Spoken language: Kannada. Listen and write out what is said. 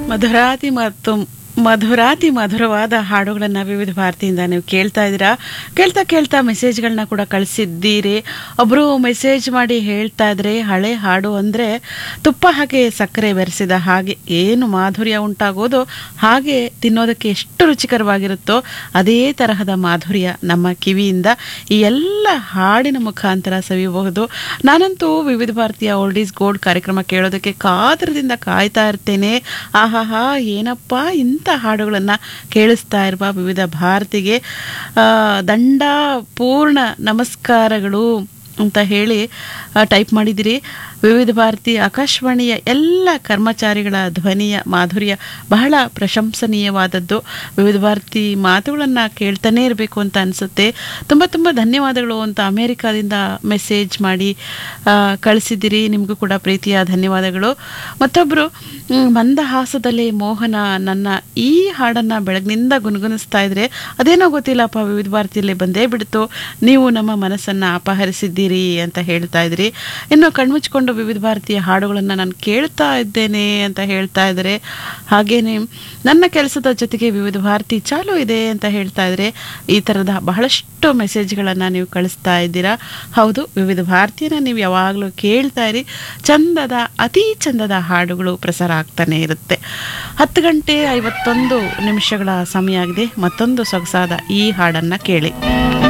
ಮಧುರಾತಿ ಮತ್ತು ಮಧುರಾತಿ ಮಧುರವಾದ ಹಾಡುಗಳನ್ನು ವಿವಿಧ ಭಾರತಿಯಿಂದ ನೀವು ಕೇಳ್ತಾ ಇದ್ದೀರಾ ಕೇಳ್ತಾ ಕೇಳ್ತಾ ಮೆಸೇಜ್ಗಳನ್ನ ಕೂಡ ಕಳಿಸಿದ್ದೀರಿ ಒಬ್ಬರು ಮೆಸೇಜ್ ಮಾಡಿ ಹೇಳ್ತಾ ಇದ್ರೆ ಹಳೆ ಹಾಡು ಅಂದರೆ ತುಪ್ಪ ಹಾಗೆ ಸಕ್ಕರೆ ಬೆರೆಸಿದ ಹಾಗೆ ಏನು ಮಾಧುರ್ಯ ಉಂಟಾಗೋದು ಹಾಗೆ ತಿನ್ನೋದಕ್ಕೆ ಎಷ್ಟು ರುಚಿಕರವಾಗಿರುತ್ತೋ ಅದೇ ತರಹದ ಮಾಧುರ್ಯ ನಮ್ಮ ಕಿವಿಯಿಂದ ಈ ಎಲ್ಲ ಹಾಡಿನ ಮುಖಾಂತರ ಸವಿಯಬಹುದು ನಾನಂತೂ ವಿವಿಧ ಭಾರತೀಯ ಓಲ್ಡ್ ಈಸ್ ಗೋಲ್ಡ್ ಕಾರ್ಯಕ್ರಮ ಕೇಳೋದಕ್ಕೆ ಕಾತರದಿಂದ ಕಾಯ್ತಾ ಇರ್ತೇನೆ ಆಹಾಹಾ ಏನಪ್ಪ ಇಂಥ ಹಾಡುಗಳನ್ನು ಕೇಳಿಸ್ತಾ ಇರುವ ವಿವಿಧ ಭಾರತಿಗೆ ಆ, ದಂಡ ಪೂರ್ಣ ನಮಸ್ಕಾರಗಳು ಅಂತ ಹೇಳಿ ಟೈಪ್ ಮಾಡಿದಿರಿ ವಿವಿಧ ಭಾರತಿ ಆಕಾಶವಾಣಿಯ ಎಲ್ಲ ಕರ್ಮಚಾರಿಗಳ ಧ್ವನಿಯ ಮಾಧುರ್ಯ ಬಹಳ ಪ್ರಶಂಸನೀಯವಾದದ್ದು ವಿವಿಧ ಭಾರತಿ ಮಾತುಗಳನ್ನು ಕೇಳ್ತಾನೆ ಇರಬೇಕು ಅಂತ ಅನಿಸುತ್ತೆ ತುಂಬ ತುಂಬ ಧನ್ಯವಾದಗಳು ಅಂತ ಅಮೇರಿಕಾದಿಂದ ಮೆಸೇಜ್ ಮಾಡಿ ಆ, ಕಳಿಸಿದ್ದೀರಿ ನಿಮಗೂ ಕೂಡ ಪ್ರೀತಿಯ ಧನ್ಯವಾದಗಳು ಮತ್ತೊಬ್ಬರು ಮಂದಹಾಸದಲ್ಲಿ ಮೋಹನ ನನ್ನ ಈ ಹಾಡನ್ನು ಬೆಳಗ್ನಿಂದ ಗುನಗುನಿಸ್ತಾ ಇದ್ರೆ ಅದೇನೋ ಗೊತ್ತಿಲ್ಲಪ್ಪ ವಿವಿಧ ಭಾರತಿಯಲ್ಲಿ ಬಂದೇ ಬಿಡ್ತು ನೀವು ನಮ್ಮ ಮನಸ್ಸನ್ನು ಅಪಹರಿಸಿದ್ದೀರಿ ಅಂತ ಹೇಳ್ತಾ ಇದ್ರಿ ಇನ್ನು ಕಣ್ಮುಚ್ಕೊಂಡು ವಿವಿಧ ಭಾರತೀಯ ಹಾಡುಗಳನ್ನು ನಾನು ಕೇಳ್ತಾ ಇದ್ದೇನೆ ಅಂತ ಹೇಳ್ತಾ ಇದ್ದಾರೆ ಹಾಗೇನೆ ನನ್ನ ಕೆಲಸದ ಜೊತೆಗೆ ವಿವಿಧ ಭಾರತಿ ಚಾಲು ಇದೆ ಅಂತ ಹೇಳ್ತಾ ಇದ್ರೆ ಈ ಥರದ ಬಹಳಷ್ಟು ಮೆಸೇಜ್ಗಳನ್ನು ನೀವು ಕಳಿಸ್ತಾ ಇದ್ದೀರಾ ಹೌದು ವಿವಿಧ ಭಾರತೀಯನ ನೀವು ಯಾವಾಗಲೂ ಕೇಳ್ತಾ ಇರಿ ಚಂದದ ಅತಿ ಚಂದದ ಹಾಡುಗಳು ಪ್ರಸಾರ ಆಗ್ತಾನೆ ಇರುತ್ತೆ ಹತ್ತು ಗಂಟೆ ಐವತ್ತೊಂದು ನಿಮಿಷಗಳ ಸಮಯ ಆಗಿದೆ ಮತ್ತೊಂದು ಸೊಗಸಾದ ಈ ಹಾಡನ್ನು ಕೇಳಿ